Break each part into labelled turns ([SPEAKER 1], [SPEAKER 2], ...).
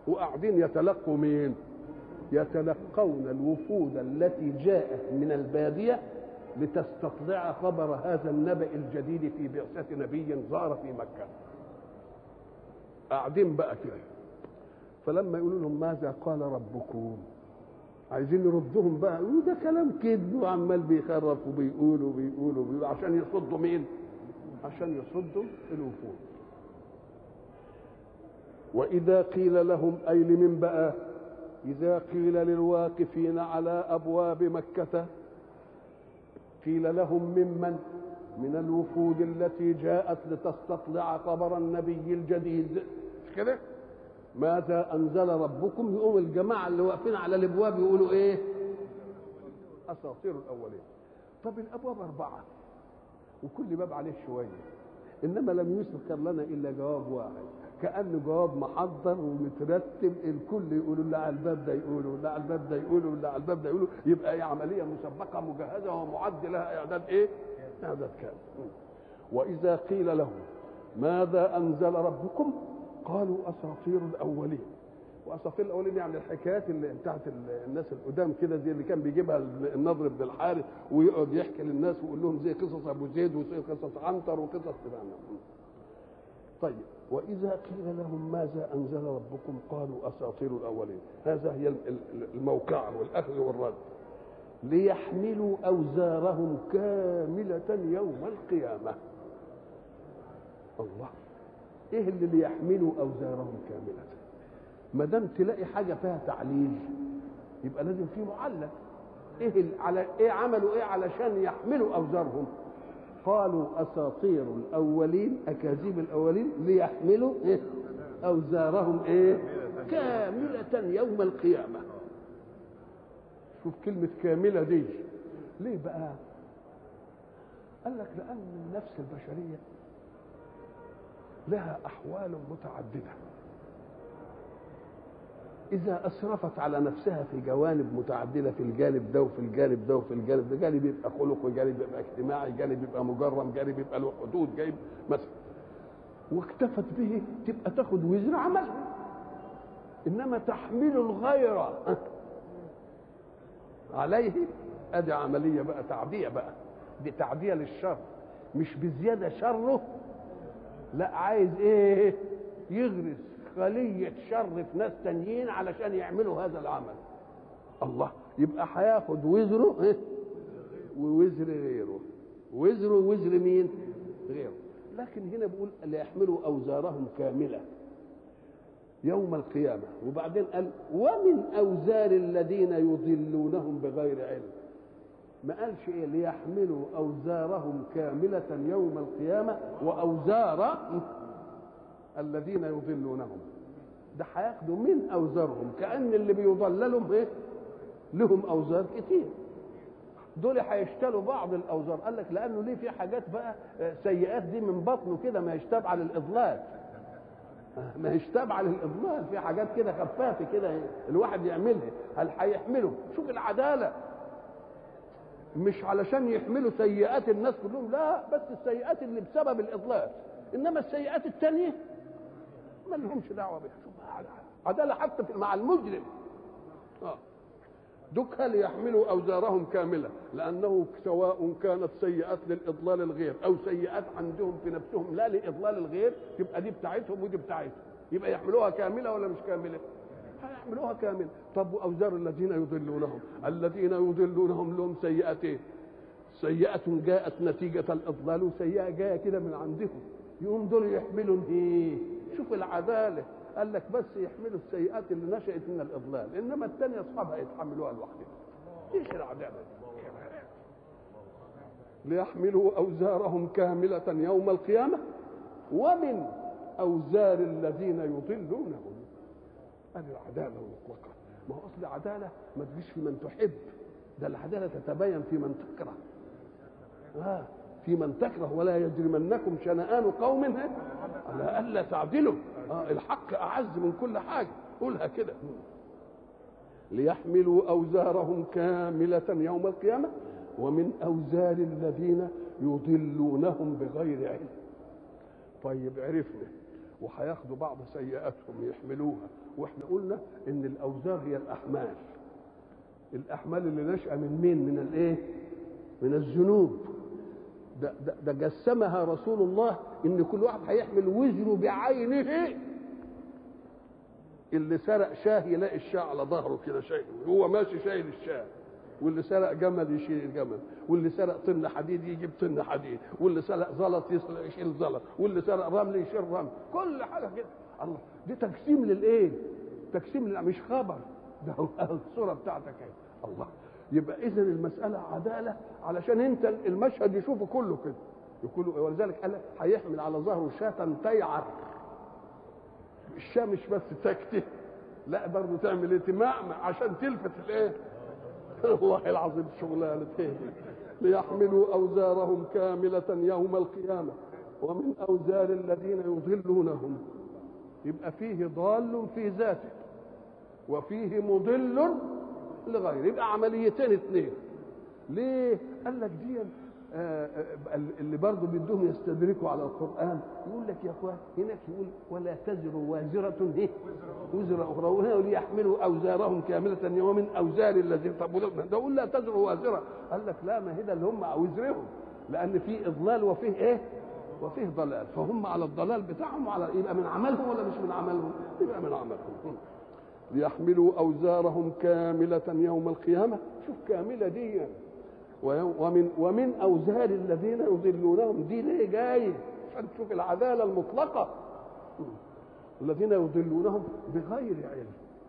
[SPEAKER 1] وقاعدين يتلقوا مين يتلقون الوفود التي جاءت من البادية لتستطلع خبر هذا النبأ الجديد في بعثة نبي ظهر في مكة قاعدين بقى كده فلما يقولوا لهم ماذا قال ربكم عايزين يردهم بقى يقولوا ده كلام كذب وعمال بيخرف وبيقولوا وبيقولوا وبيقولوا عشان يصدوا مين؟ عشان يصدوا الوفود وإذا قيل لهم أي لمن بقى؟ إذا قيل للواقفين على أبواب مكة قيل لهم ممن من الوفود التي جاءت لتستطلع خبر النبي الجديد مش كده ماذا انزل ربكم يقوم الجماعه اللي واقفين على الابواب يقولوا ايه اساطير الاولين طب الابواب اربعه وكل باب عليه شويه انما لم يذكر لنا الا جواب واحد كانه جواب محضر ومترتب الكل يقولوا اللي على الباب ده يقولوا اللي على الباب ده يقولوا اللي على الباب ده يقولوا يبقى هي عمليه مسبقه مجهزه ومعد لها اعداد ايه؟ اعداد كامل واذا قيل لهم ماذا انزل ربكم قالوا اساطير الاولين واساطير الاولين يعني الحكايات اللي بتاعت الناس القدام كده زي اللي كان بيجيبها النضر بن الحارث ويقعد يحكي للناس ويقول لهم زي قصص ابو زيد وقصص عنتر وقصص كده طيب واذا قيل لهم ماذا انزل ربكم قالوا اساطير الاولين هذا هي الموقع والاخذ والرد ليحملوا اوزارهم كامله يوم القيامه الله ايه اللي ليحملوا اوزارهم كامله ما دام تلاقي حاجه فيها تعليل يبقى لازم في معلل ايه على ايه عملوا ايه علشان يحملوا اوزارهم قالوا اساطير الاولين اكاذيب الاولين ليحملوا إيه؟ اوزارهم ايه كامله يوم القيامه شوف كلمه كامله دي ليه بقى قال لك لان النفس البشريه لها احوال متعدده اذا اسرفت على نفسها في جوانب متعدده في الجانب ده وفي الجانب ده وفي الجانب ده جانب يبقى خلق وجانب يبقى اجتماعي جانب يبقى مجرم جانب يبقى له حدود جانب مثلا واكتفت به تبقى تاخد وزر عملها انما تحمل الغير عليه ادي عمليه بقى تعديه بقى دي تعديه للشر مش بزياده شره لا عايز ايه يغرس خلية شر في ناس تانيين علشان يعملوا هذا العمل الله يبقى هياخد وزره إيه؟ ووزر غيره وزره وزر مين غيره لكن هنا بيقول ليحملوا اوزارهم كامله يوم القيامه وبعدين قال ومن اوزار الذين يضلونهم بغير علم ما قالش ايه ليحملوا اوزارهم كامله يوم القيامه واوزار الذين يضلونهم ده هياخدوا من اوزارهم كان اللي بيضللهم ايه لهم اوزار كتير دول هيشتروا بعض الاوزار قال لك لانه ليه في حاجات بقى سيئات دي من بطنه كده ما يشتاب على الاضلال ما يشتاب على الاضلال في حاجات كده خفافه كده الواحد يعملها هل هيحمله شوف العداله مش علشان يحملوا سيئات الناس كلهم لا بس السيئات اللي بسبب الاضلال انما السيئات الثانيه ما لهمش دعوه بها شوف عداله حتى مع المجرم اه دكها ليحملوا اوزارهم كامله لانه سواء كانت سيئات للاضلال الغير او سيئات عندهم في نفسهم لا لاضلال الغير تبقى دي بتاعتهم ودي بتاعتهم يبقى يحملوها كامله ولا مش كامله؟ هيحملوها كامله طب واوزار الذين يضلونهم الذين يضلونهم لهم سيئتين سيئة جاءت نتيجة الإضلال وسيئة جاية كده من عندهم يقوم دول يحملوا ايه؟ شوف العدالة قال لك بس يحملوا السيئات اللي نشأت من الإضلال إنما الثانية أصحابها يتحملوها لوحدهم ايش العدالة ليحملوا أوزارهم كاملة يوم القيامة ومن أوزار الذين يضلونهم هذه العدالة والمطلقة ما هو أصل العدالة ما تجيش في من تحب ده العدالة تتبين في من تكره آه في من تكره ولا يجرمنكم شنآن قوم على ألا تعدلوا آه الحق أعز من كل حاجة قولها كده ليحملوا أوزارهم كاملة يوم القيامة ومن أوزار الذين يضلونهم بغير علم طيب عرفنا وهياخدوا بعض سيئاتهم يحملوها واحنا قلنا ان الاوزار هي الاحمال الاحمال اللي نشأ من مين من الايه من الذنوب ده, ده, ده جسمها رسول الله ان كل واحد هيحمل وزره بعينه اللي سرق شاه يلاقي الشاه على ظهره كده شايل هو ماشي شايل الشاه واللي سرق جمل يشيل الجمل واللي سرق طن حديد يجيب طن حديد واللي سرق زلط يشيل زلط واللي سرق رمل يشيل رمل كل حاجه كده الله دي تقسيم للايه تقسيم لل... مش خبر ده هو الصوره بتاعتك اهي الله يبقى اذا المساله عداله علشان انت المشهد يشوفه كله كده يقول ولذلك قال هيحمل على ظهره شاة تيعر الشاة مش بس تكتي لا برضه تعمل ايه تمعمع عشان تلفت الايه والله العظيم شغلانه ايه ليحملوا اوزارهم كامله يوم القيامه ومن اوزار الذين يضلونهم يبقى فيه ضال في ذاته وفيه مضل لغيره يبقى عمليتين اثنين ليه قال لك دي آه اللي برضه بدهم يستدركوا على القران يقول لك يا اخوان هناك يقول ولا تزر وازره ايه وزر اخرى وهنا ليحملوا اوزارهم كامله ومن اوزار الذين طب ده يقول لا تزر وازره قال لك لا ما هي ده اللي هم اوزرهم لان في اضلال وفيه ايه وفيه ضلال فهم على الضلال بتاعهم وعلى يبقى من عملهم ولا مش من عملهم يبقى من عملهم ليحملوا اوزارهم كامله يوم القيامه شوف كامله دي ومن ومن اوزار الذين يضلونهم دي ليه جاي عشان تشوف العداله المطلقه الذين يضلونهم بغير علم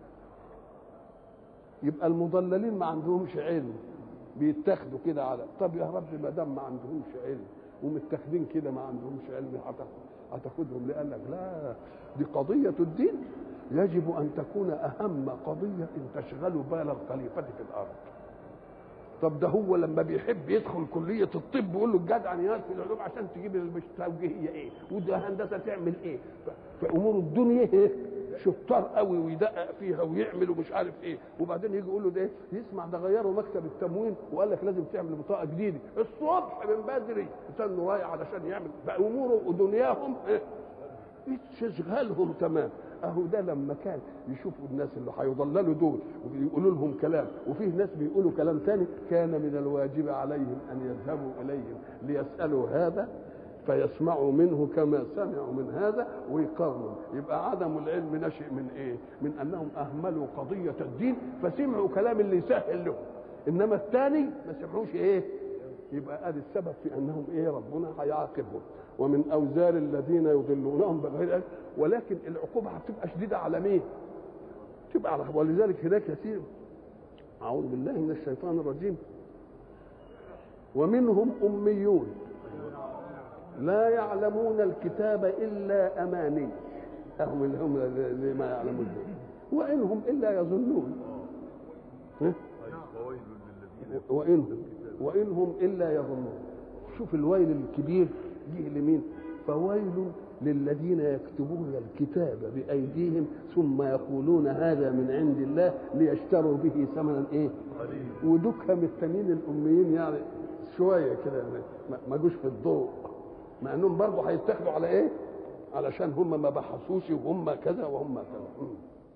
[SPEAKER 1] يبقى المضللين ما عندهمش علم بيتاخدوا كده على طب يا رب ما دام ما عندهمش علم ومتاخدين كده ما عندهمش علم هتاخدهم لقال لك لا دي قضيه الدين يجب ان تكون اهم قضيه ان تشغل بال الخليفه في الارض طب ده هو لما بيحب يدخل كليه الطب يقول له الجدع نيات في العلوم عشان تجيب التوجيهيه ايه وده هندسه تعمل ايه في امور الدنيا ايه شطار قوي ويدقق فيها ويعمل ومش عارف ايه وبعدين يجي يقول له ده يسمع ده غيروا مكتب التموين وقال لك لازم تعمل بطاقه جديده الصبح من بدري استنوا رايح علشان يعمل بقى اموره ودنياهم ايه تشغلهم تمام اهو ده لما كان يشوفوا الناس اللي هيضللوا دول ويقولوا لهم كلام وفيه ناس بيقولوا كلام تاني كان من الواجب عليهم ان يذهبوا اليهم ليسالوا هذا فيسمعوا منه كما سمعوا من هذا ويقارنوا يبقى عدم العلم نشئ من ايه من انهم اهملوا قضيه الدين فسمعوا كلام اللي يسهل لهم انما الثاني ما سمعوش ايه يبقى ادي السبب في انهم ايه ربنا هيعاقبهم ومن اوزار الذين يضلونهم بغير علم ولكن العقوبه هتبقى شديده على مين؟ تبقى على ولذلك هناك كثير اعوذ بالله من الشيطان الرجيم ومنهم اميون لا يعلمون الكتاب الا اماني هم اللي هم اللي ما يعلمون وانهم الا يظنون وانهم وانهم الا يظنون شوف الويل الكبير جه لمين فويل للذين يكتبون الكتاب بأيديهم ثم يقولون هذا من عند الله ليشتروا به ثمنا ايه ودكهم التانيين الأميين يعني شوية كده يعني ما جوش في الضوء مع انهم برضه هيتاخدوا على ايه علشان هم ما بحثوش وهم كذا وهم كذا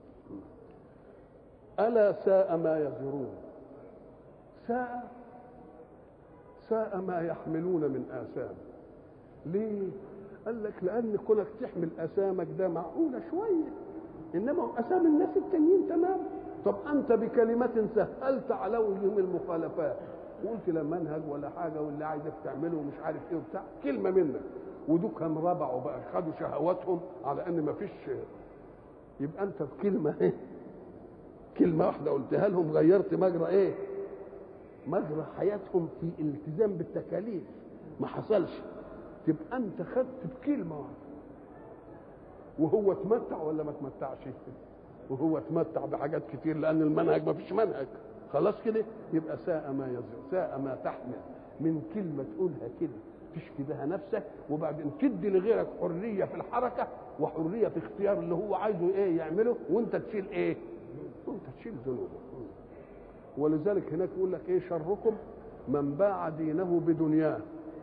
[SPEAKER 1] ألا ساء ما يزرون ساء ساء ما يحملون من آثام ليه؟ قال لك لأن كونك تحمل أسامك ده معقولة شوية إنما أسام الناس التانيين تمام طب أنت بكلمة سهلت عليهم المخالفات وقلت لا منهج ولا حاجة واللي عايزك تعمله ومش عارف إيه وبتاع كلمة منك ودوكهم ربعوا بقى خدوا شهواتهم على أن ما فيش يبقى أنت بكلمة إيه؟ كلمة واحدة قلتها لهم غيرت مجرى إيه؟ مجرى حياتهم في الالتزام بالتكاليف ما حصلش تبقى انت خدت بكلمه واحده وهو اتمتع ولا ما اتمتعش وهو اتمتع بحاجات كتير لان المنهج ما فيش منهج خلاص كده يبقى ساء ما يزر ساء ما تحمل من كلمه تقولها كده تشفي بها نفسك وبعدين تدي لغيرك حريه في الحركه وحريه في اختيار اللي هو عايزه ايه يعمله وانت تشيل ايه؟ وانت تشيل ذنوبه ولذلك هناك يقول لك ايه شركم من باع دينه بدنياه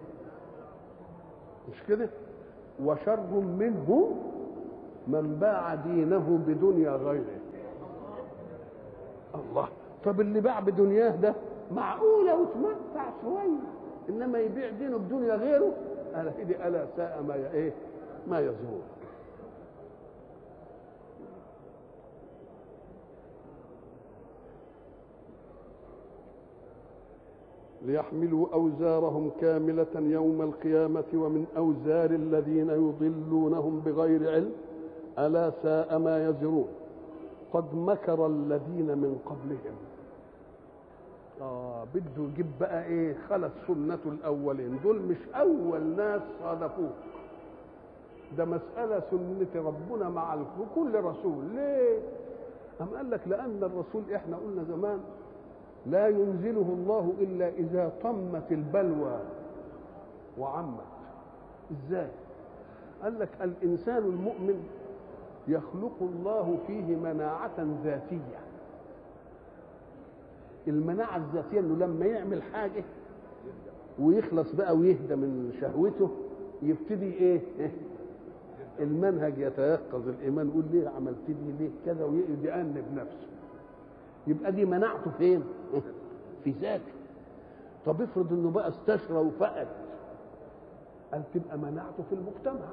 [SPEAKER 1] مش كده وشر منه من باع دينه بدنيا غيره الله طب اللي باع بدنياه ده معقوله وتمتع شويه انما يبيع دينه بدنيا غيره الا هدي الا ساء ما ي- ايه ما يزور ليحملوا أوزارهم كاملة يوم القيامة ومن أوزار الذين يضلونهم بغير علم ألا ساء ما يزرون قد مكر الذين من قبلهم آه بده يجيب بقى إيه خلت سنة الأولين دول مش أول ناس صادفوه ده مسألة سنة ربنا مع ال- كل رسول ليه؟ أم قال لك لأن الرسول إحنا قلنا زمان لا ينزله الله إلا إذا طمت البلوى وعمت إزاي؟ قال لك الإنسان المؤمن يخلق الله فيه مناعة ذاتية المناعة الذاتية إنه لما يعمل حاجة ويخلص بقى ويهدى من شهوته يبتدي إيه؟ المنهج يتيقظ الإيمان يقول ليه عملت لي ليه كذا ويقعد يأنب نفسه يبقى دي مناعته فين؟ في ذاته طب افرض انه بقى استشرى وفقد قال تبقى مناعته في المجتمع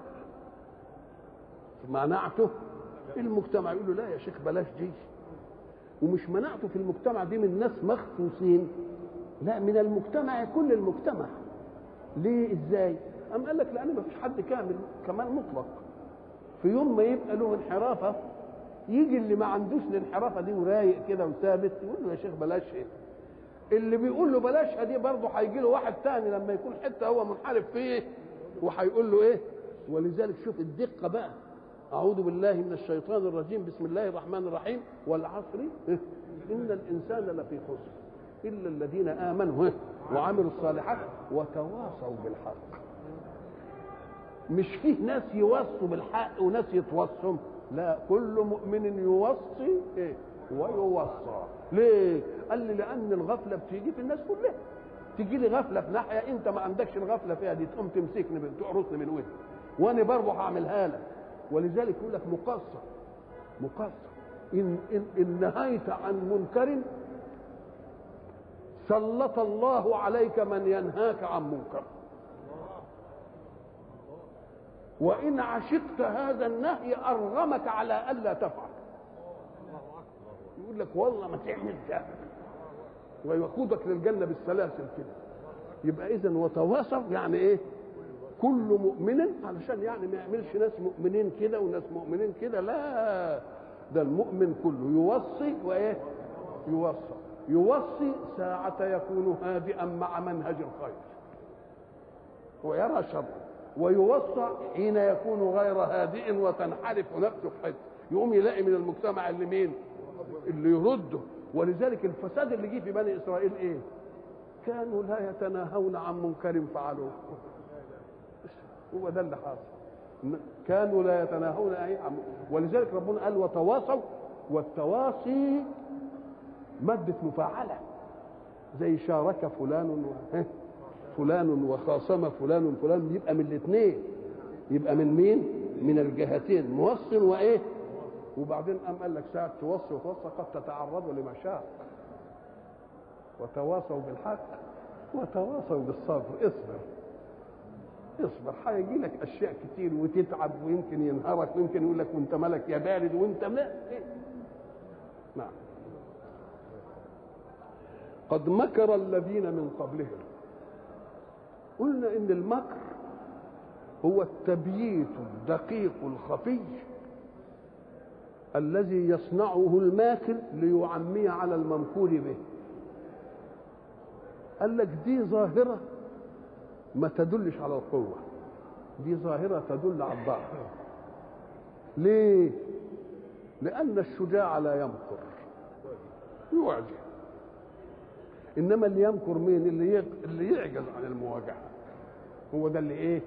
[SPEAKER 1] مناعته في المجتمع يقول له لا يا شيخ بلاش دي ومش مناعته في المجتمع دي من ناس مخصوصين لا من المجتمع كل المجتمع ليه ازاي أم قال لك لأن ما فيش حد كامل كمال مطلق في يوم ما يبقى له انحرافة يجي اللي ما عندوش الانحرافة دي ورايق كده وثابت يقول له يا شيخ بلاش ايه اللي بيقول له بلاشها دي برضه هيجي له واحد تاني لما يكون حته هو منحرف فيه وهيقول له ايه ولذلك شوف الدقه بقى اعوذ بالله من الشيطان الرجيم بسم الله الرحمن الرحيم والعصر إيه؟ ان الانسان لفي خسر الا الذين امنوا إيه؟ وعملوا الصالحات وتواصوا بالحق مش فيه ناس يوصوا بالحق وناس يتوصوا لا كل مؤمن يوصي ايه ويوصى ليه قال لي لان الغفله بتيجي في الناس كلها تيجي لي غفله في ناحيه انت ما عندكش الغفله فيها دي تقوم تمسكني من- تقرصني من وجهي وانا برضه هعملها لك ولذلك يقول لك مقصر مقصر ان ان, إن نهيت عن منكر سلط الله عليك من ينهاك عن منكر وإن عشقت هذا النهي أرغمك على ألا تفعل يقول لك والله ما تعمل ده ويقودك للجنة بالسلاسل كده يبقى إذا وتواصل يعني إيه كل مؤمن علشان يعني ما يعملش ناس مؤمنين كده وناس مؤمنين كده لا ده المؤمن كله يوصي وإيه يوصى يوصي ساعة يكون هادئا مع منهج الخير ويرى شرا ويوصى حين يكون غير هادئ وتنحرف نفسه في حته يقوم يلاقي من المجتمع اللي مين اللي يرده ولذلك الفساد اللي جه في بني اسرائيل ايه كانوا لا يتناهون عن منكر فعلوه هو ده اللي حاصل كانوا لا يتناهون أي عن ولذلك ربنا قال وتواصوا والتواصي مادة مفاعلة زي شارك فلان و... فلان وخاصم فلان فلان يبقى من الاثنين يبقى من مين من الجهتين موصل وايه وبعدين قام قال لك ساعة توصي وتوصى قد تتعرضوا لمشاق وتواصوا بالحق وتواصوا بالصبر اصبر اصبر هيجي لك اشياء كتير وتتعب ويمكن ينهرك ويمكن يقول لك وانت مالك يا بارد وانت ما إيه؟ نعم قد مكر الذين من قبلهم قلنا ان المكر هو التبييت الدقيق الخفي الذي يصنعه الماكر ليعمي على الممكور به قال لك دي ظاهرة ما تدلش على القوة دي ظاهرة تدل على الضعف ليه؟ لأن الشجاع لا يمكر يعجز انما اللي يمكر مين اللي يق... اللي يعجز عن المواجهه هو ده اللي ايه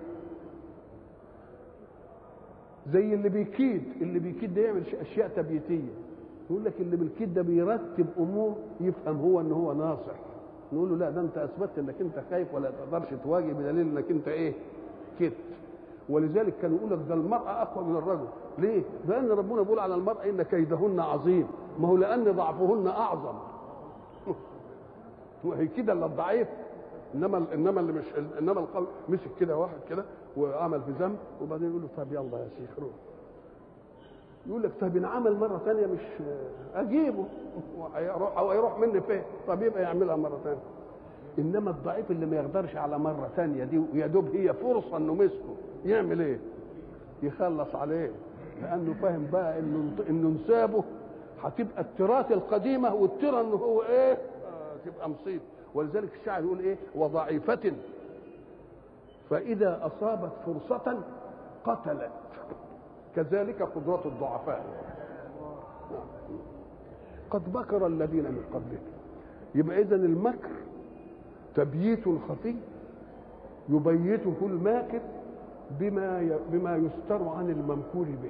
[SPEAKER 1] زي اللي بيكيد اللي بيكيد ده يعمل اشياء تبييتيه يقول لك اللي بالكيد ده بيرتب امور يفهم هو ان هو ناصح نقول له لا ده انت اثبتت انك انت خايف ولا تقدرش تواجه بدليل انك انت ايه كدت ولذلك كانوا يقول لك ده المرأة أقوى من الرجل ليه؟ لأن ربنا بيقول على المرأة إن كيدهن عظيم ما هو لأن ضعفهن أعظم وهي كده اللي الضعيف انما انما اللي مش انما القوي مسك كده واحد كده وعمل في ذنب وبعدين يقول له طب يلا يا شيخ روح يقول لك طب ان عمل مره ثانيه مش اجيبه وهيروح او هيروح مني فين طب يبقى يعملها مره ثانيه انما الضعيف اللي ما يقدرش على مره ثانيه دي ويا دوب هي فرصه انه مسكه يعمل ايه؟ يخلص عليه لانه فاهم بقى انه انه انسابه هتبقى التراث القديمه والترى انه هو ايه؟ آه تبقى مصيبه ولذلك الشاعر يقول ايه؟ وضعيفة فإذا أصابت فرصة قتلت كذلك قدرة الضعفاء قد مكر الذين من قبلهم يبقى إذا المكر تبييت خفي يبيته الماكر بما بما يستر عن الممكور به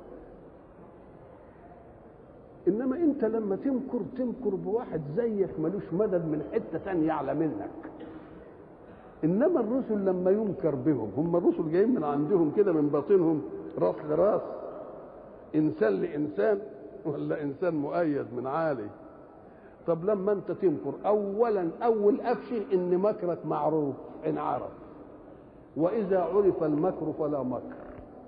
[SPEAKER 1] انما انت لما تمكر تمكر بواحد زيك ملوش مدد من حته ثانيه اعلى منك انما الرسل لما ينكر بهم هم الرسل جايين من عندهم كده من باطنهم راس لراس انسان لانسان ولا انسان مؤيد من عالي طب لما انت تنكر اولا اول افشي ان مكرك معروف ان عرف واذا عرف المكر فلا مكر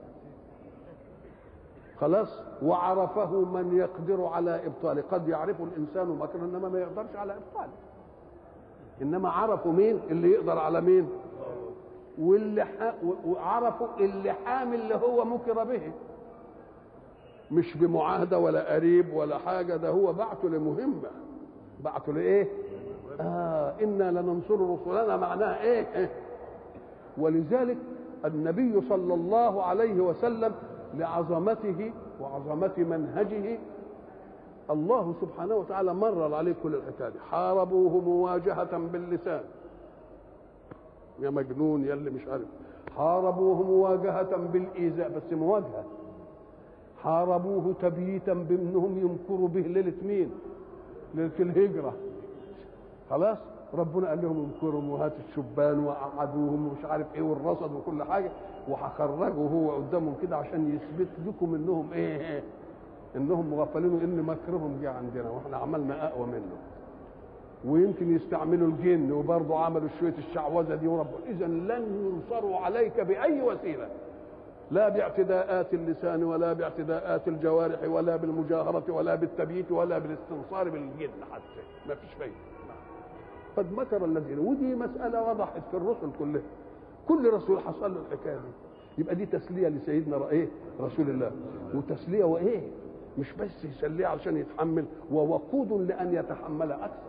[SPEAKER 1] خلاص وعرفه من يقدر على ابطاله قد يعرف الانسان مكرا انما ما يقدرش على ابطاله انما عرفوا مين اللي يقدر على مين واللي ح... وعرفوا اللي حامل اللي هو مكر به مش بمعاهدة ولا قريب ولا حاجة ده هو بعته لمهمة بعته لإيه؟ آه إنا لننصر رسلنا معناها إيه؟ إيه؟ ولذلك النبي صلى الله عليه وسلم لعظمته وعظمة منهجه الله سبحانه وتعالى مرر عليه كل الحكايه دي حاربوه مواجهة باللسان يا مجنون يا اللي مش عارف حاربوه مواجهة بالإيذاء بس مواجهة حاربوه تبييتا بانهم يمكروا به ليلة مين؟ ليلة الهجرة خلاص ربنا قال لهم انكروا وهات الشبان وقعدوهم ومش عارف ايه والرصد وكل حاجه وهخرجه هو قدامهم كده عشان يثبت لكم انهم ايه, إيه انهم مغفلين وان مكرهم جه عندنا واحنا عملنا اقوى منه ويمكن يستعملوا الجن وبرضه عملوا شويه الشعوذه دي ورب اذا لن ينصروا عليك باي وسيله لا باعتداءات اللسان ولا باعتداءات الجوارح ولا بالمجاهرة ولا بالتبييت ولا بالاستنصار بالجن حتى ما فيش فايدة قد مكر الذين ودي مسألة وضحت في الرسل كلها كل رسول حصل له الحكاية دي يبقى دي تسلية لسيدنا ايه رسول الله وتسلية وايه مش بس يسليه عشان يتحمل ووقود لأن يتحمل أكثر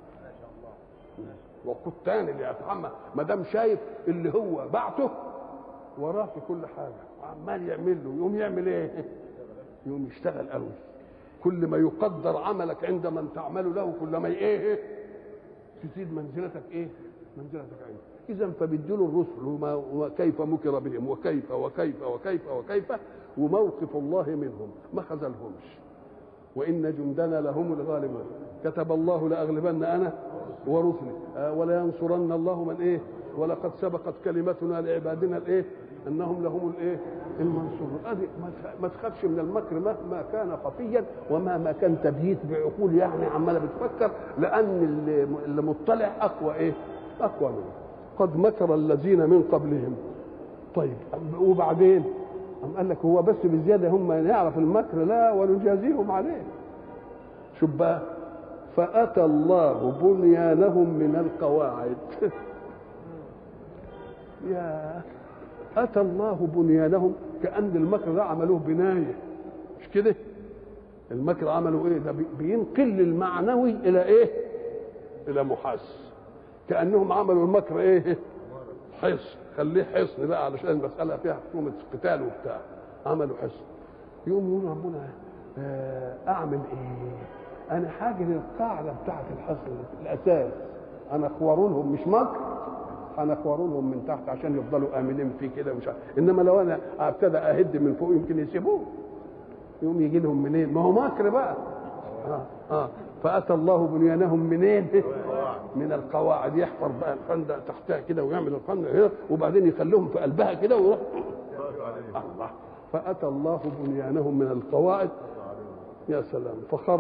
[SPEAKER 1] وقود تاني اللي يتحمل ما دام شايف اللي هو بعته وراه في كل حاجه وعمال يعمل له يقوم يعمل ايه؟ يقوم يشتغل قوي كل ما يقدر عملك عند من تعمل له كل ما ايه تزيد منزلتك ايه؟ منزلتك عنده اذا فبيدوا الرسل وما وكيف مكر بهم وكيف وكيف وكيف وكيف وموقف الله منهم ما خذلهمش وان جندنا لهم الغالبون كتب الله لاغلبن انا ورسلي آه ولا ينصرن الله من ايه ولقد سبقت كلمتنا لعبادنا الايه انهم لهم الايه المنصورون ادي ما تخافش من المكر مهما كان خفيا ومهما كان تبييت بعقول يعني عماله بتفكر لان اللي مطلع اقوى ايه اقوى منه قد مكر الذين من قبلهم طيب وبعدين أم قال لك هو بس بزياده هم يعرف المكر لا ونجازيهم عليه شوف بقى فأتى الله بنيانهم من القواعد يا أتى الله بنيانهم كأن المكر ده عملوه بناية مش كده المكر عملوا ايه ده بينقل المعنوي الى ايه الى محاس كأنهم عملوا المكر ايه حصن خليه حصن بقى علشان المسألة فيها حكومة قتال وبتاع عملوا حصن يقوم يقول ربنا اعمل ايه انا حاجه للقاعده بتاعت الحصن الاساس انا اخور لهم مش مكر هنخوروا لهم من تحت عشان يفضلوا امنين فيه كده ومش انما لو انا ابتدى اهد من فوق يمكن يسيبوه يقوم يجي لهم منين ما هو مكر بقى اه اه فاتى الله بنيانهم منين من القواعد يحفر بقى الخندق تحتها كده ويعمل الخندق هنا وبعدين يخليهم في قلبها كده ويروح الله فأتى الله بنيانهم من القواعد يا سلام فخر